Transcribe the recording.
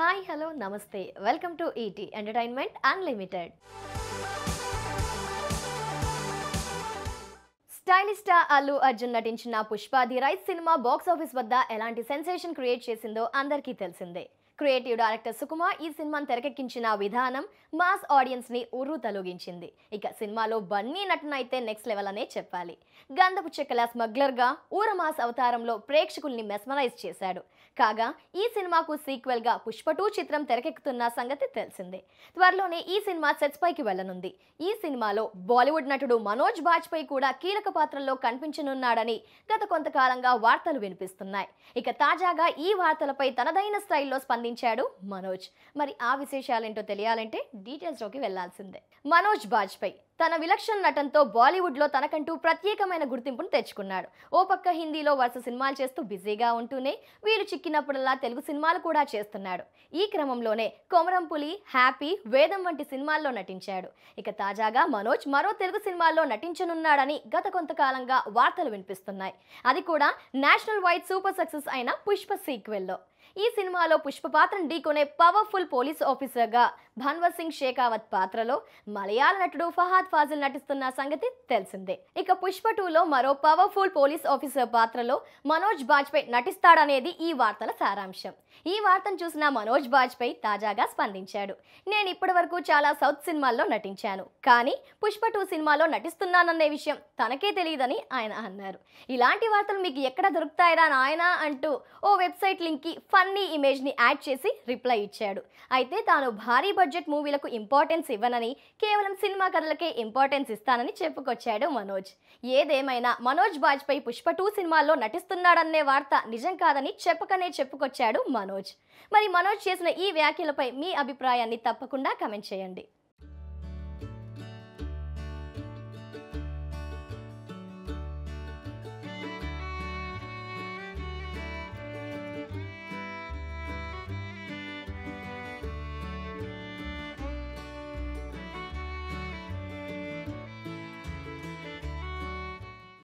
hi hello నమస్తే welcome to ET entertainment unlimited stylish star Allu Arjun నటించిన Pushpa the rise cinema box office వద్ద ఎలాంటి sensation create చేసిందో అందరికీ తెలిసిందే క్రియేటివ్ డైరెక్టర్ సుకుమార్ ఈ సినిమాను తెరకెక్కించిన విధానం మాస్ ఆడియన్స్ ని ఉర్రు తొలగించింది ఇక సినిమాలో బన్నీ నటన అయితే నెక్స్ట్ లెవెల్ అనే చెప్పాలి గంధపు చెక్కల స్మగ్లర్ గా ఊరమాస్ అవతారంలో ప్రేక్షకుల్ని మెస్మరైజ్ చేశాడు కాగా ఈ సినిమాకు సీక్వెల్ గా పుష్ప టూ చిత్రం తెరకెక్కుతున్న సంగతి తెలిసిందే త్వరలోనే ఈ సినిమా సెట్స్ పైకి వెళ్లనుంది ఈ సినిమాలో బాలీవుడ్ నటుడు మనోజ్ బాజ్పేయి కూడా కీలక పాత్రల్లో కనిపించనున్నాడని గత కొంతకాలంగా వార్తలు వినిపిస్తున్నాయి ఇక తాజాగా ఈ వార్తలపై తనదైన స్టైల్లో స్పందించాడు మనోజ్ మరి ఆ విశేషాలేంటో తెలియాలంటే డీటెయిల్స్లోకి వెళ్లాల్సిందే మనోజ్ బాజ్పేయి తన విలక్షణ నటనతో బాలీవుడ్లో తనకంటూ ప్రత్యేకమైన గుర్తింపును తెచ్చుకున్నాడు ఓ పక్క హిందీలో వరుస సినిమాలు చేస్తూ బిజీగా ఉంటూనే వీలు చిక్కినప్పుడల్లా తెలుగు సినిమాలు కూడా చేస్తున్నాడు ఈ క్రమంలోనే కొమరంపులి హ్యాపీ వేదం వంటి సినిమాల్లో నటించాడు ఇక తాజాగా మనోజ్ మరో తెలుగు సినిమాల్లో నటించనున్నాడని గత కొంతకాలంగా వార్తలు వినిపిస్తున్నాయి అది కూడా నేషనల్ వైడ్ సూపర్ సక్సెస్ అయిన పుష్ప సీక్వెల్లో ఈ సినిమాలో పుష్ప పాత్రను ఢీకొనే పవర్ఫుల్ పోలీస్ ఆఫీసర్గా భన్వర్ సింగ్ షేకావత్ పాత్రలో మలయాళ నటుడు ఫహాద్ ఫాజిల్ నటిస్తున్న సంగతి తెలిసిందే ఇక పుష్ప టూలో మరో పవర్ఫుల్ పోలీస్ ఆఫీసర్ పాత్రలో మనోజ్ బాజ్పేయి నటిస్తాడనేది ఈ వార్తల సారాంశం ఈ వార్తను చూసిన మనోజ్ బాజ్పేయి తాజాగా స్పందించాడు నేను ఇప్పటి వరకు చాలా సౌత్ సినిమాల్లో నటించాను కానీ పుష్ప టూ సినిమాలో నటిస్తున్నాననే విషయం తనకే తెలియదని ఆయన అన్నారు ఇలాంటి వార్తలు మీకు ఎక్కడ దొరుకుతాయరా నాయన అంటూ ఓ వెబ్సైట్ లింక్కి ఫన్నీ ఇమేజ్ని యాడ్ చేసి రిప్లై ఇచ్చాడు అయితే తాను భారీ బడ్జెట్ మూవీలకు ఇంపార్టెన్స్ ఇవ్వనని కేవలం సినిమా కథలకే ఇంపార్టెన్స్ ఇస్తానని చెప్పుకొచ్చాడు మనోజ్ ఏదేమైనా మనోజ్ బాజ్పేయి పుష్ప టూ సినిమాల్లో నటిస్తున్నాడనే వార్త నిజం కాదని చెప్పకనే చెప్పుకొచ్చాడు మనోజ్ మరి మనోజ్ చేసిన ఈ వ్యాఖ్యలపై మీ అభిప్రాయాన్ని తప్పకుండా కమెంట్ చేయండి